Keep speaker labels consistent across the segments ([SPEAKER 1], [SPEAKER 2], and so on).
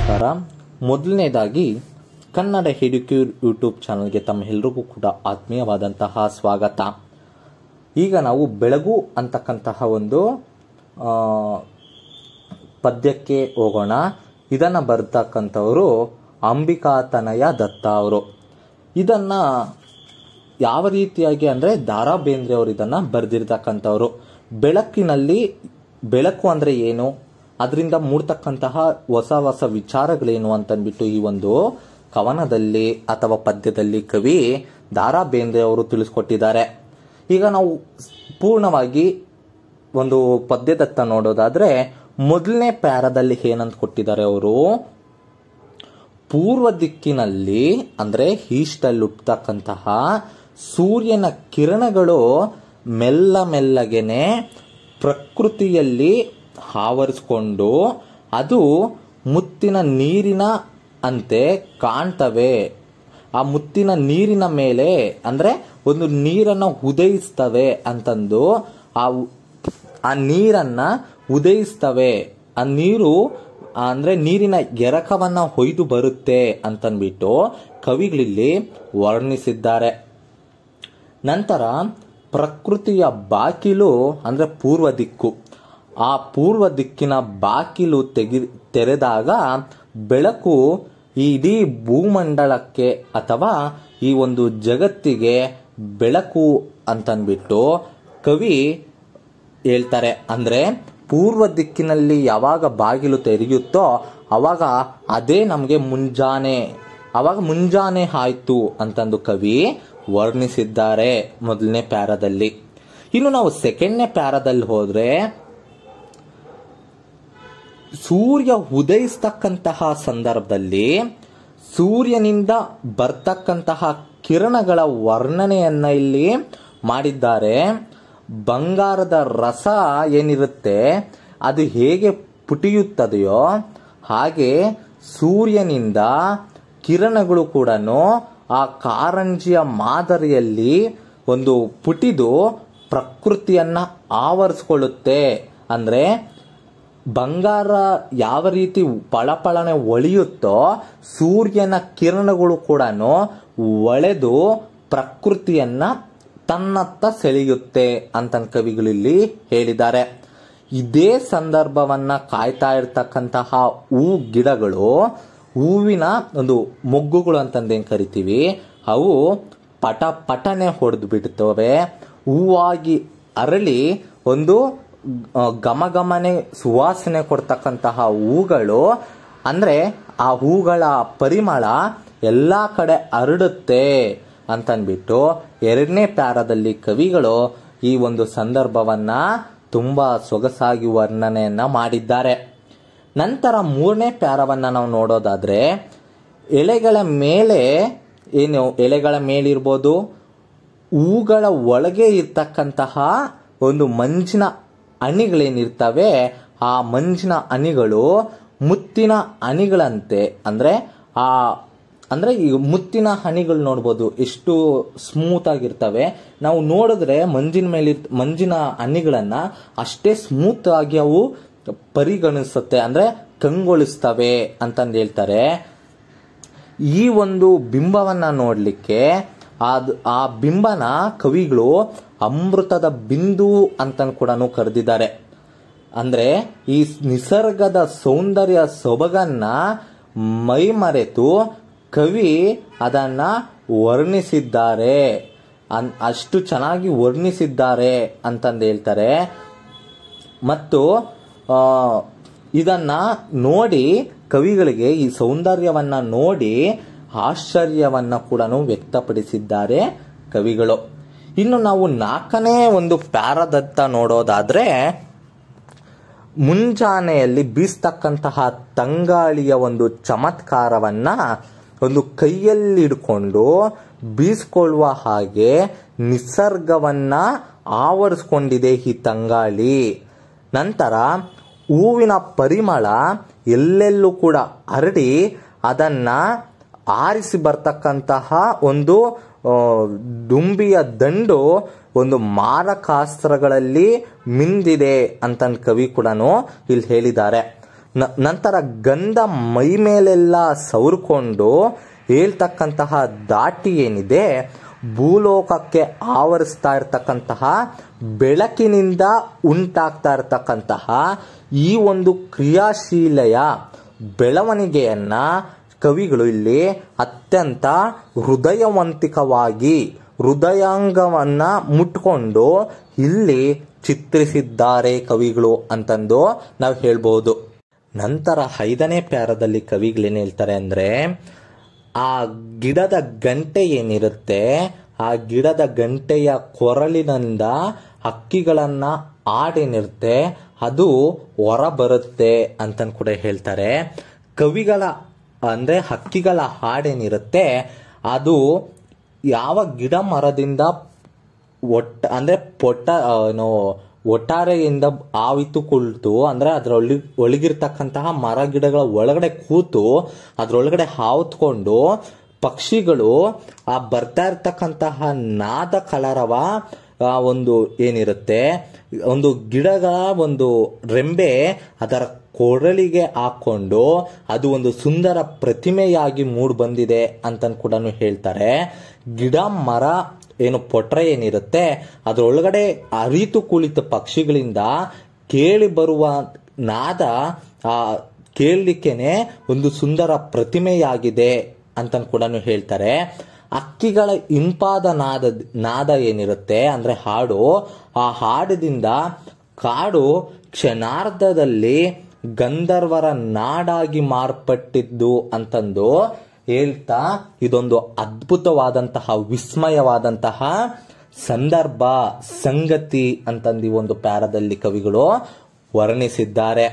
[SPEAKER 1] ನಮಸ್ಕಾರ ಮೊದಲನೇದಾಗಿ ಕನ್ನಡ ಎಡ್ಯುಕ್ಯೂರ್ ಯೂಟ್ಯೂಬ್ ಚಾನಲ್ಗೆ ತಮ್ಮೆಲ್ಲರಿಗೂ ಕೂಡ ಆತ್ಮೀಯವಾದಂತಹ ಸ್ವಾಗತ ಈಗ ನಾವು ಬೆಳಗು ಅಂತಕ್ಕಂತಹ ಒಂದು ಆ, ಪದ್ಯಕ್ಕೆ ಹೋಗೋಣ ಇದನ್ನು ಬರ್ತಕ್ಕಂಥವರು ಅಂಬಿಕಾತನಯ ದತ್ತ ಅವರು ಇದನ್ನು ಯಾವ ರೀತಿಯಾಗಿ ಅಂದರೆ ದಾರಾ ಬೇಂದ್ರೆ ಅವರು ಇದನ್ನು ಬರೆದಿರ್ತಕ್ಕಂಥವ್ರು ಬೆಳಕಿನಲ್ಲಿ ಬೆಳಕು ಅಂದರೆ ಏನು ಅದರಿಂದ ಮೂಡ್ತಕ್ಕಂತಹ ಹೊಸ ಹೊಸ ವಿಚಾರಗಳೇನು ಅಂತಂದ್ಬಿಟ್ಟು ಈ ಒಂದು ಕವನದಲ್ಲಿ ಅಥವಾ ಪದ್ಯದಲ್ಲಿ ಕವಿ ದಾರಾ ಬೇಂದ್ರೆ ಅವರು ತಿಳಿಸ್ಕೊಟ್ಟಿದ್ದಾರೆ ಈಗ ನಾವು ಪೂರ್ಣವಾಗಿ ಒಂದು ಪದ್ಯದತ್ತ ನೋಡೋದಾದ್ರೆ ಮೊದಲನೇ ಪ್ಯಾರದಲ್ಲಿ ಏನಂತ ಕೊಟ್ಟಿದ್ದಾರೆ ಅವರು ಪೂರ್ವ ದಿಕ್ಕಿನಲ್ಲಿ ಅಂದ್ರೆ ಈಸ್ಟಲ್ಲಿ ಹುಟ್ಟತಕ್ಕಂತಹ ಸೂರ್ಯನ ಕಿರಣಗಳು ಮೆಲ್ಲ ಮೆಲ್ಲಗೆನೆ ಪ್ರಕೃತಿಯಲ್ಲಿ ಆವರಿಸ್ಕೊಂಡು ಅದು ಮುತ್ತಿನ ನೀರಿನ ಅಂತೆ ಕಾಣ್ತವೆ ಆ ಮುತ್ತಿನ ನೀರಿನ ಮೇಲೆ ಅಂದ್ರೆ ಒಂದು ನೀರನ್ನ ಉದಯಿಸ್ತವೆ ಅಂತಂದು ಆ ಉ- ಆ ನೀರನ್ನ ಉದಯಿಸ್ತವೆ ಆ ನೀರು ಅಂದ್ರೆ ನೀರಿನ ಎರಕವನ್ನ ಹೊಯ್ದು ಬರುತ್ತೆ ಅಂತನ್ಬಿಟ್ಟು ಕವಿಗಳಿಲ್ಲಿ ವರ್ಣಿಸಿದ್ದಾರೆ ನಂತರ ಪ್ರಕೃತಿಯ ಬಾಕಿಲು ಅಂದ್ರೆ ಪೂರ್ವ ದಿಕ್ಕು ಆ ಪೂರ್ವ ದಿಕ್ಕಿನ ಬಾಕಿಲು ತೆಗಿ ತೆರೆದಾಗ ಬೆಳಕು ಈ ಇಡೀ ಭೂಮಂಡಲಕ್ಕೆ ಅಥವಾ ಈ ಒಂದು ಜಗತ್ತಿಗೆ ಬೆಳಕು ಅಂತನ್ಬಿಟ್ಟು ಕವಿ ಹೇಳ್ತಾರೆ ಅಂದ್ರೆ ಪೂರ್ವ ದಿಕ್ಕಿನಲ್ಲಿ ಯಾವಾಗ ಬಾಗಿಲು ತೆರೆಯುತ್ತೋ ಅವಾಗ ಅದೇ ನಮಗೆ ಮುಂಜಾನೆ ಅವಾಗ ಮುಂಜಾನೆ ಆಯ್ತು ಅಂತಂದು ಕವಿ ವರ್ಣಿಸಿದ್ದಾರೆ ಮೊದಲನೇ ಪ್ಯಾರದಲ್ಲಿ ಇನ್ನು ನಾವು ಸೆಕೆಂಡ್ನೇ ಪ್ಯಾರದಲ್ಲಿ ಹೋದ್ರೆ ಸೂರ್ಯ ಉದಯಿಸ್ತಕ್ಕಂತಹ ಸಂದರ್ಭದಲ್ಲಿ ಸೂರ್ಯನಿಂದ ಬರ್ತಕ್ಕಂತಹ ಕಿರಣಗಳ ವರ್ಣನೆಯನ್ನ ಇಲ್ಲಿ ಮಾಡಿದ್ದಾರೆ ಬಂಗಾರದ ರಸ ಏನಿರುತ್ತೆ ಅದು ಹೇಗೆ ಪುಟಿಯುತ್ತದೆಯೋ ಹಾಗೆ ಸೂರ್ಯನಿಂದ ಕಿರಣಗಳು ಕೂಡ ಆ ಕಾರಂಜಿಯ ಮಾದರಿಯಲ್ಲಿ ಒಂದು ಪುಟಿದು ಪ್ರಕೃತಿಯನ್ನ ಆವರಿಸ್ಕೊಳ್ಳುತ್ತೆ ಅಂದ್ರೆ ಬಂಗಾರ ಯಾವ ರೀತಿ ಪಳಪಳನೆ ಒಳೆಯುತ್ತೋ ಸೂರ್ಯನ ಕಿರಣಗಳು ಕೂಡ ಒಳೆದು ಪ್ರಕೃತಿಯನ್ನ ತನ್ನತ್ತ ಸೆಳೆಯುತ್ತೆ ಅಂತ ಕವಿಗಳಿಲ್ಲಿ ಹೇಳಿದ್ದಾರೆ ಇದೇ ಸಂದರ್ಭವನ್ನ ಕಾಯ್ತಾ ಇರ್ತಕ್ಕಂತಹ ಹೂ ಗಿಡಗಳು ಹೂವಿನ ಒಂದು ಮೊಗ್ಗುಗಳು ಅಂತಂದೇನ್ ಕರಿತೀವಿ ಅವು ಪಟ ಪಟನೆ ಹೊಡೆದು ಬಿಡ್ತವೆ ಹೂವಾಗಿ ಅರಳಿ ಒಂದು ಆ, ಘಮಘಮನೆ ಸುವಾಸನೆ ಕೊಡ್ತಕ್ಕಂತಹ ಹೂಗಳು ಅಂದ್ರೆ ಆ ಹೂಗಳ ಪರಿಮಳ ಎಲ್ಲಾ ಕಡೆ ಹರಡುತ್ತೆ ಅಂತನ್ಬಿಟ್ಟು ಎರಡನೇ ಪ್ಯಾರದಲ್ಲಿ ಕವಿಗಳು ಈ ಒಂದು ಸಂದರ್ಭವನ್ನ ತುಂಬಾ ಸೊಗಸಾಗಿ ವರ್ಣನೆಯನ್ನ ಮಾಡಿದ್ದಾರೆ ನಂತರ ಮೂರನೇ ಪ್ಯಾರವನ್ನ ನಾವು ನೋಡೋದಾದ್ರೆ ಎಲೆಗಳ ಮೇಲೆ ಏನು ಎಲೆಗಳ ಮೇಲಿರ್ಬೋದು ಹೂಗಳ ಒಳಗೆ ಇರ್ತಕ್ಕಂತಹ ಒಂದು ಮಂಜಿನ ಅಣಿಗಳೇನಿರ್ತವೆ ಆ ಮಂಜಿನ ಅಣಿಗಳು ಮುತ್ತಿನ ಅಣಿಗಳಂತೆ ಅಂದ್ರೆ ಆ ಅಂದ್ರೆ ಈ ಮುತ್ತಿನ ಹನಿಗಳು ನೋಡ್ಬೋದು ಎಷ್ಟು ಸ್ಮೂತ್ ಆಗಿರ್ತವೆ ನಾವು ನೋಡಿದ್ರೆ ಮಂಜಿನ ಮೇಲೆ ಮಂಜಿನ ಹನಿಗಳನ್ನ ಅಷ್ಟೇ ಸ್ಮೂತ್ ಆಗಿ ಅವು ಪರಿಗಣಿಸುತ್ತೆ ಅಂದ್ರೆ ಕಂಗೊಳಿಸ್ತವೆ ಅಂತಂದು ಹೇಳ್ತಾರೆ ಈ ಒಂದು ಬಿಂಬವನ್ನ ನೋಡ್ಲಿಕ್ಕೆ ಅದ್ ಆ ಬಿಂಬನ ಕವಿಗಳು ಅಮೃತದ ಬಿಂದು ಅಂತ ಕೂಡ ಕರೆದಿದ್ದಾರೆ ಅಂದ್ರೆ ಈ ನಿಸರ್ಗದ ಸೌಂದರ್ಯ ಸೊಬಗನ್ನ ಮೈಮರೆತು ಕವಿ ಅದನ್ನ ವರ್ಣಿಸಿದ್ದಾರೆ ಅನ್- ಅಷ್ಟು ಚೆನ್ನಾಗಿ ವರ್ಣಿಸಿದ್ದಾರೆ ಅಂತಂದು ಹೇಳ್ತಾರೆ ಮತ್ತು ಆ, ಇದನ್ನ ನೋಡಿ ಕವಿಗಳಿಗೆ ಈ ಸೌಂದರ್ಯವನ್ನ ನೋಡಿ ಆಶ್ಚರ್ಯವನ್ನ ಕೂಡ ವ್ಯಕ್ತಪಡಿಸಿದ್ದಾರೆ ಕವಿಗಳು ಇನ್ನು ನಾವು ನಾಲ್ಕನೇ ಒಂದು ಪ್ಯಾರದತ್ತ ನೋಡೋದಾದ್ರೆ ಮುಂಜಾನೆಯಲ್ಲಿ ಬೀಸ್ತಕ್ಕಂತಹ ತಂಗಾಳಿಯ ಒಂದು ಚಮತ್ಕಾರವನ್ನ ಒಂದು ಕೈಯಲ್ಲಿ ಹಿಡ್ಕೊಂಡು ಬೀಸ್ಕೊಳ್ಳುವ ಹಾಗೆ ನಿಸರ್ಗವನ್ನ ಆವರಿಸ್ಕೊಂಡಿದೆ ಈ ತಂಗಾಳಿ ನಂತರ ಹೂವಿನ ಪರಿಮಳ ಎಲ್ಲೆಲ್ಲೂ ಕೂಡ ಹರಡಿ ಅದನ್ನ ಆರಿಸಿ ಬರ್ತಕ್ಕಂತಹ ಒಂದು ಆ, ದುಂಬಿಯ ದಂಡು ಒಂದು ಮಾರಕಾಸ್ತ್ರಗಳಲ್ಲಿ ಮಿಂದಿದೆ ಅಂತ ಕವಿ ಕೂಡ ಇಲ್ಲಿ ಹೇಳಿದ್ದಾರೆ ನ- ನಂತರ ಗಂಧ ಮೈ ಮೇಲೆಲ್ಲ ಸವರ್ಕೊಂಡು ಹೇಳ್ತಕ್ಕಂತಹ ದಾಟಿ ಏನಿದೆ ಭೂಲೋಕಕ್ಕೆ ಆವರಿಸ್ತಾ ಇರತಕ್ಕಂತಹ ಬೆಳಕಿನಿಂದ ಉಂಟಾಗ್ತಾ ಇರತಕ್ಕಂತಹ ಈ ಒಂದು ಕ್ರಿಯಾಶೀಲೆಯ ಬೆಳವಣಿಗೆಯನ್ನ ಕವಿಗಳು ಇಲ್ಲಿ ಅತ್ಯಂತ ಹೃದಯವಂತಿಕವಾಗಿ ಹೃದಯಾಂಗವನ್ನ ಮುಟ್ಕೊಂಡು ಇಲ್ಲಿ ಚಿತ್ರಿಸಿದ್ದಾರೆ ಕವಿಗಳು ಅಂತಂದು ನಾವು ಹೇಳ್ಬೋದು ನಂತರ ಐದನೇ ಪ್ಯಾರದಲ್ಲಿ ಕವಿಗಳೇನು ಹೇಳ್ತಾರೆ ಅಂದ್ರೆ ಆ ಗಿಡದ ಗಂಟೆ ಏನಿರುತ್ತೆ ಆ ಗಿಡದ ಗಂಟೆಯ ಕೊರಳಿನಿಂದ ಹಕ್ಕಿಗಳನ್ನ ಹಾಡೇನಿರುತ್ತೆ ಅದು ಹೊರ ಬರುತ್ತೆ ಅಂತ ಕೂಡ ಹೇಳ್ತಾರೆ ಕವಿಗಳ ಅಂದ್ರೆ ಹಕ್ಕಿಗಳ ಹಾಡೇನಿರುತ್ತೆ ಅದು ಯಾವ ಗಿಡ ಮರದಿಂದ ಒಟ್ಟ ಅಂದ್ರೆ ಪೊಟ್ಟ ಆ, ಏನು ಒಟ್ಟಾರೆಯಿಂದ ಆವಿತು ಕುಳಿತು ಅಂದ್ರೆ ಅದರ ಒಳಗಿ ಒಳಗಿರ್ತಕ್ಕಂತಹ ಮರ ಗಿಡಗಳ ಒಳಗಡೆ ಕೂತು ಅದ್ರೊಳಗಡೆ ಹಾವ್ತ್ಕೊಂಡು ಪಕ್ಷಿಗಳು ಆ ಬರ್ತಾ ಇರ್ತಕ್ಕಂತಹ ನಾದ ಕಲರವ ಆ ಒಂದು ಏನಿರುತ್ತೆ ಒಂದು ಗಿಡಗಳ ಒಂದು ರೆಂಬೆ ಅದರ ಕೊರಳಿಗೆ ಹಾಕೊಂಡು ಅದು ಒಂದು ಸುಂದರ ಪ್ರತಿಮೆಯಾಗಿ ಮೂಡ್ ಬಂದಿದೆ ಅಂತ ಕೂಡ ಹೇಳ್ತಾರೆ ಗಿಡ ಮರ ಏನು ಪೊಟ್ರೆ ಏನಿರುತ್ತೆ ಅದರೊಳಗಡೆ ಅರಿತು ಕುಳಿತ ಪಕ್ಷಿಗಳಿಂದ ಕೇಳಿ ಬರುವ ನಾದ ಆ ಕೇಳಲಿಕ್ಕೆನೆ ಒಂದು ಸುಂದರ ಪ್ರತಿಮೆಯಾಗಿದೆ ಅಂತ ಕೂಡ ಹೇಳ್ತಾರೆ ಅಕ್ಕಿಗಳ ಇಂಪಾದ ನಾದ ನಾದ ಏನಿರುತ್ತೆ ಅಂದ್ರೆ ಹಾಡು ಆ ಹಾಡದಿಂದ ಕಾಡು ಕ್ಷಣಾರ್ಧದಲ್ಲಿ ಗಂಧರ್ವರ ನಾಡಾಗಿ ಮಾರ್ಪಟ್ಟಿದ್ದು ಅಂತಂದು ಹೇಳ್ತಾ ಇದೊಂದು ಅದ್ಭುತವಾದಂತಹ ವಿಸ್ಮಯವಾದಂತಹ ಸಂದರ್ಭ ಸಂಗತಿ ಅಂತಂದು ಈ ಒಂದು ಪ್ಯಾರದಲ್ಲಿ ಕವಿಗಳು ವರ್ಣಿಸಿದ್ದಾರೆ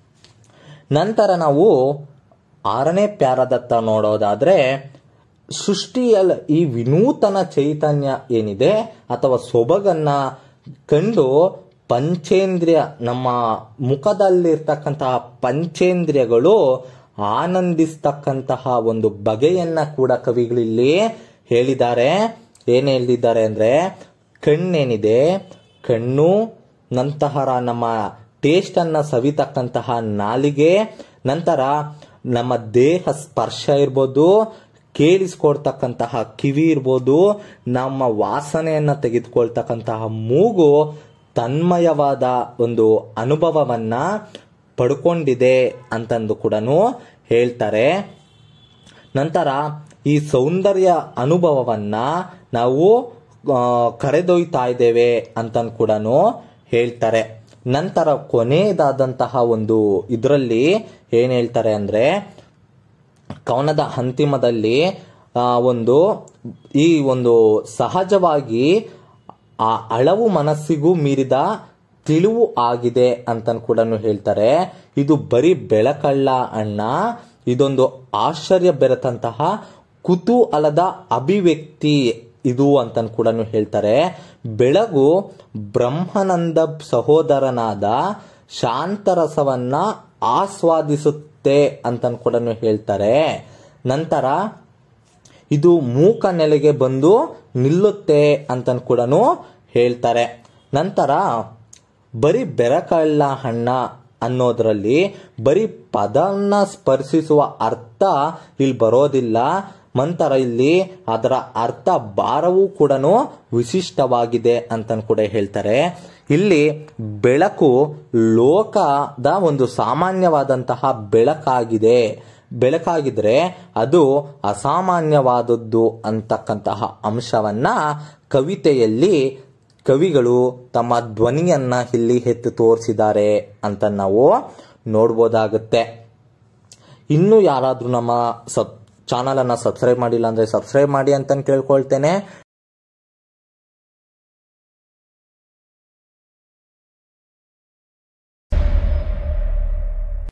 [SPEAKER 1] ನಂತರ ನಾವು ಆರನೇ ಪ್ಯಾರದತ್ತ ನೋಡೋದಾದ್ರೆ ಸೃಷ್ಟಿಯಲ್ಲಿ ಈ ವಿನೂತನ ಚೈತನ್ಯ ಏನಿದೆ ಅಥವಾ ಸೊಬಗನ್ನ ಕಂಡು ಪಂಚೇಂದ್ರಿಯ ನಮ್ಮ ಮುಖದಲ್ಲಿರ್ತಕ್ಕಂತಹ ಪಂಚೇಂದ್ರಿಯಗಳು ಆನಂದಿಸ್ತಕ್ಕಂತಹ ಒಂದು ಬಗೆಯನ್ನ ಕೂಡ ಕವಿಗಳಿಲ್ಲಿ ಹೇಳಿದ್ದಾರೆ ಏನ್ ಹೇಳಿದ್ದಾರೆ ಅಂದ್ರೆ ಕಣ್ಣೇನಿದೆ ಕಣ್ಣು ನಂತರ ನಮ್ಮ ಟೇಸ್ಟ್ ಅನ್ನ ಸವಿತಕ್ಕಂತಹ ನಾಲಿಗೆ ನಂತರ ನಮ್ಮ ದೇಹ ಸ್ಪರ್ಶ ಇರ್ಬೋದು ಕೇಳಿಸ್ಕೊಳ್ತಕ್ಕಂತಹ ಕಿವಿ ಇರ್ಬೋದು ನಮ್ಮ ವಾಸನೆಯನ್ನ ತೆಗೆದುಕೊಳ್ತಕ್ಕಂತಹ ಮೂಗು ತನ್ಮಯವಾದ ಒಂದು ಅನುಭವವನ್ನ ಪಡ್ಕೊಂಡಿದೆ ಅಂತಂದು ಕೂಡ ಹೇಳ್ತಾರೆ ನಂತರ ಈ ಸೌಂದರ್ಯ ಅನುಭವವನ್ನ ನಾವು ಆ, ಕರೆದೊಯ್ತಾ ಇದ್ದೇವೆ ಅಂತ ಕೂಡ ಹೇಳ್ತಾರೆ ನಂತರ ಕೊನೆಯದಾದಂತಹ ಒಂದು ಇದರಲ್ಲಿ ಏನ್ ಹೇಳ್ತಾರೆ ಅಂದ್ರೆ ಕವನದ ಅಂತಿಮದಲ್ಲಿ ಆ ಒಂದು ಈ ಒಂದು ಸಹಜವಾಗಿ ಆ ಅಳವು ಮನಸ್ಸಿಗೂ ಮೀರಿದ ತಿಳಿವು ಆಗಿದೆ ಅಂತ ಕೂಡ ಹೇಳ್ತಾರೆ ಇದು ಬರೀ ಬೆಳಕಲ್ಲ ಅಣ್ಣ ಇದೊಂದು ಆಶ್ಚರ್ಯ ಬೆರೆತಂತಹ ಕುತೂಹಲದ ಅಭಿವ್ಯಕ್ತಿ ಇದು ಅಂತ ಕೂಡ ಹೇಳ್ತಾರೆ ಬೆಳಗು ಬ್ರಹ್ಮಾನಂದ ಸಹೋದರನಾದ ಶಾಂತರಸವನ್ನ ಆಸ್ವಾದಿಸುತ್ತೆ ಅಂತ ಕೂಡ ಹೇಳ್ತಾರೆ ನಂತರ ಇದು ಮೂಕ ನೆಲೆಗೆ ಬಂದು ನಿಲ್ಲುತ್ತೆ ಅಂತ ಕೂಡ ಹೇಳ್ತಾರೆ ನಂತರ ಬರೀ ಬೆರಕಳ್ಳ ಹಣ್ಣ ಅನ್ನೋದ್ರಲ್ಲಿ ಬರೀ ಪದನ್ನ ಸ್ಪರ್ಶಿಸುವ ಅರ್ಥ ಇಲ್ಲಿ ಬರೋದಿಲ್ಲ ನಂತರ ಇಲ್ಲಿ ಅದರ ಅರ್ಥ ಭಾರವೂ ಕೂಡ ವಿಶಿಷ್ಟವಾಗಿದೆ ಅಂತ ಕೂಡ ಹೇಳ್ತಾರೆ ಇಲ್ಲಿ ಬೆಳಕು ಲೋಕದ ಒಂದು ಸಾಮಾನ್ಯವಾದಂತಹ ಬೆಳಕಾಗಿದೆ ಬೆಳಕಾಗಿದ್ರೆ ಅದು ಅಸಾಮಾನ್ಯವಾದದ್ದು ಅಂತಕ್ಕಂತಹ ಅಂಶವನ್ನ ಕವಿತೆಯಲ್ಲಿ ಕವಿಗಳು ತಮ್ಮ ಧ್ವನಿಯನ್ನ ಇಲ್ಲಿ ಎತ್ತು ತೋರಿಸಿದ್ದಾರೆ ಅಂತ ನಾವು ನೋಡ್ಬೋದಾಗುತ್ತೆ ಇನ್ನು ಯಾರಾದ್ರೂ ನಮ್ಮ ಸಬ್ ಚಾನಲ್ ಅನ್ನ ಸಬ್ಸ್ಕ್ರೈಬ್ ಮಾಡಿಲ್ಲ ಅಂದ್ರೆ ಸಬ್ಸ್ಕ್ರೈಬ್ ಮಾಡಿ ಅಂತ ಕೇಳ್ಕೊಳ್ತೇನೆ